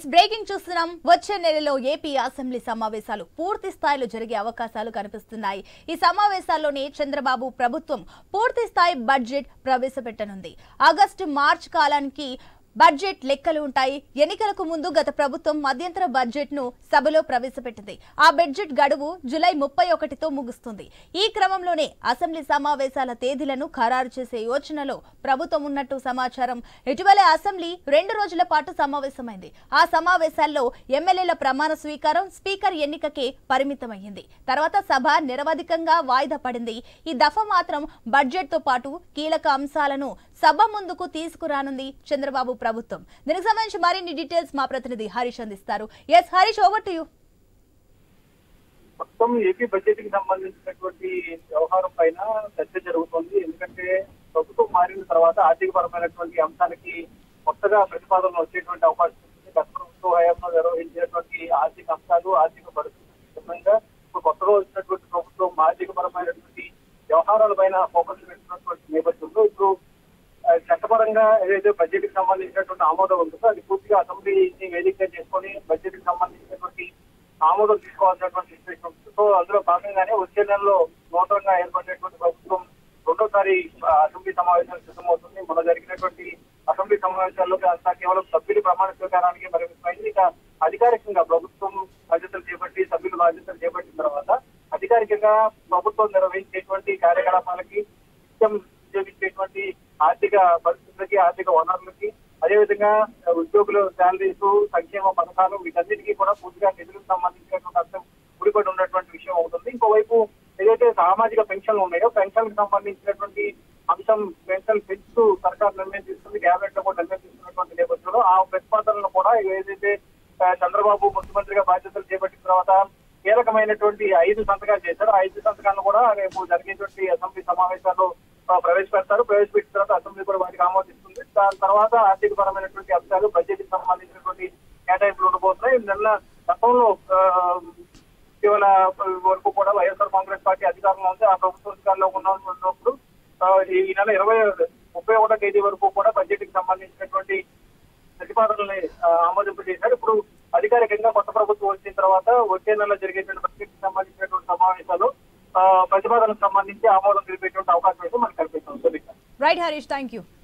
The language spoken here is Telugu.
బ్రేకింగ్ చూస్తున్నాం వచ్చే నెలలో ఏపీ అసెంబ్లీ సమావేశాలు పూర్తి స్థాయిలో జరిగే అవకాశాలు కనిపిస్తున్నాయి ఈ సమావేశాల్లోనే చంద్రబాబు ప్రభుత్వం పూర్తి స్థాయి బడ్జెట్ ప్రవేశపెట్టనుంది ఆగస్టు మార్చ్ కాలానికి బడ్జెట్ లెక్కలు ఉంటాయి ఎన్నికలకు ముందు గత ప్రభుత్వం మధ్యంతర బడ్జెట్ ను సభలో ప్రవేశపెట్టింది ఆ బడ్జెట్ గడువు జులై ముప్పై ఒకటితో ముగుస్తుంది ఈ క్రమంలోనే అసెంబ్లీ సమావేశాల తేదీలను ఖరారు చేసే యోచనలో ప్రభుత్వం ఉన్నట్టు సమాచారం ఇటీవలే అసెంబ్లీ రెండు రోజుల పాటు సమావేశమైంది ఆ సమావేశాల్లో ఎమ్మెల్యేల ప్రమాణ స్వీకారం స్పీకర్ ఎన్నికకే పరిమితమైంది తర్వాత సభ నిరవధికంగా వాయిదా పడింది ఈ దఫా మాత్రం బడ్జెట్ తో పాటు కీలక అంశాలను సభ ముందుకు తీసుకురానుంది చంద్రబాబు ప్రభుత్వం దీనికి సంబంధించి మరిన్ని డీటెయిల్స్ మా ప్రతినిధి హరీష్ అందిస్తారు S Harish over to you మొత్తం ఏపీ బడ్జెట్ కి సంబంధించినటువంటి వ్యవహారం పైన చర్చ జరుగుతోంది ఎందుకంటే ప్రభుత్వం మారిన తర్వాత ఆర్థిక పరమైనటువంటి అంశాలకి కొత్తగా ప్రతిపాదనలు వచ్చేటువంటి అవకాశం ఉంది గత ప్రభుత్వ హయాంలో నిర్వహించినటువంటి ఆర్థిక అంశాలు ఆర్థిక పరిస్థితులకు భిన్నంగా ఇప్పుడు కొత్తగా వచ్చినటువంటి ప్రభుత్వం ఆర్థిక పరమైనటువంటి వ్యవహారాల పైన ఫోకస్ పెట్టినటువంటి నేపథ్యంలో ఇప్పుడు ఆ, చట్టపరంగా ఏదైతే బడ్జెట్ కి సంబంధించినటువంటి ఆమోదం ఉంటుందో అది పూర్తిగా అసెంబ్లీని వేదికగా చేసుకొని బడ్జెట్ కి సంబంధించినటువంటి ఆమోదం తీసుకోవాల్సినటువంటి సిచ్యువేషన్ ఉంటుంది సో అందులో భాగంగానే వచ్చే నెలలో నూతనంగా ఏర్పడినటువంటి ప్రభుత్వం రెండోసారి ఆ, అసెంబ్లీ సమావేశాలు సిద్ధమవుతుంది మొన్న జరిగినటువంటి అసెంబ్లీ సమావేశాల్లో అంతా కేవలం సభ్యుల ప్రమాణ స్వీకారానికి పరిమితమైంది ఇక అధికారికంగా ప్రభుత్వం బాధ్యతలు చేపట్టి సభ్యులు బాధ్యతలు చేపట్టిన తర్వాత అధికారికంగా ప్రభుత్వం నిర్వహించేటువంటి కార్యకలాపాలకి నిత్యం ఉపయోగించేటువంటి ఆర్థిక పరిస్థితులకి ఆర్థిక వనరులకి అదేవిధంగా ఉద్యోగుల శాలరీస్ సంక్షేమ పథకాలు వీటన్నిటికీ కూడా పూర్తిగా నిధులకు సంబంధించినటువంటి అంశం ముడిపడి ఉన్నటువంటి విషయం అవుతుంది ఇంకోవైపు ఏదైతే సామాజిక పెన్షన్లు ఉన్నాయో పెన్షన్ కి సంబంధించినటువంటి అంశం పెన్షన్ పెంచుతూ సర్కార్ నిర్ణయం తీసుకుంది క్యాబినెట్ లో కూడా నిర్ణయం తీసుకున్నటువంటి నేపథ్యంలో ఆ ప్రతిపాదనలు కూడా ఏదైతే ఆ, చంద్రబాబు ముఖ్యమంత్రిగా బాధ్యతలు చేపట్టిన తర్వాత కీలకమైనటువంటి ఐదు సంతకాలు చేశారు ఆ ఐదు సంతకాలను కూడా రేపు జరిగేటువంటి అసెంబ్లీ సమావేశాల్లో ఆ, ప్రవేశపెడతారు ప్రవేశపెట్టిన తర్వాత అసెంబ్లీ కూడా వాటికి ఆమోదిస్తుంది దాని తర్వాత ఆర్థిక పరమైనటువంటి అంశాలు బడ్జెట్ కి సంబంధించినటువంటి కేటాయింపులు ఉండబోతున్నాయి నిన్న గతంలో ఆ, ఇటీవల వరకు కూడా వైఎస్ఆర్ కాంగ్రెస్ పార్టీ అధికారంలో ఉంది ఆ ప్రభుత్వ అధికారంలో ఉన్న- ఉన్నప్పుడు ఆ, ఈ నెల ఇరవై ముప్పై ఒకటో తేదీ వరకు కూడా బడ్జెట్ కి సంబంధించినటువంటి ప్రతిపాదనల్ని ఆ, ఆమోదింపు చేశారు ఇప్పుడు అధికారికంగా కొత్త ప్రభుత్వం వచ్చిన తర్వాత వచ్చే నెల జరిగేటువంటి బడ్జెట్ కి సంబంధించినటువంటి సమావేశాలు ఆ, ప్రతిపాదనకు సంబంధించి ఆమోదం తెలిపేటువంటి అవకాశం అయితే మనకు కనిపిస్తుంది Sunitha. Right Harish thank you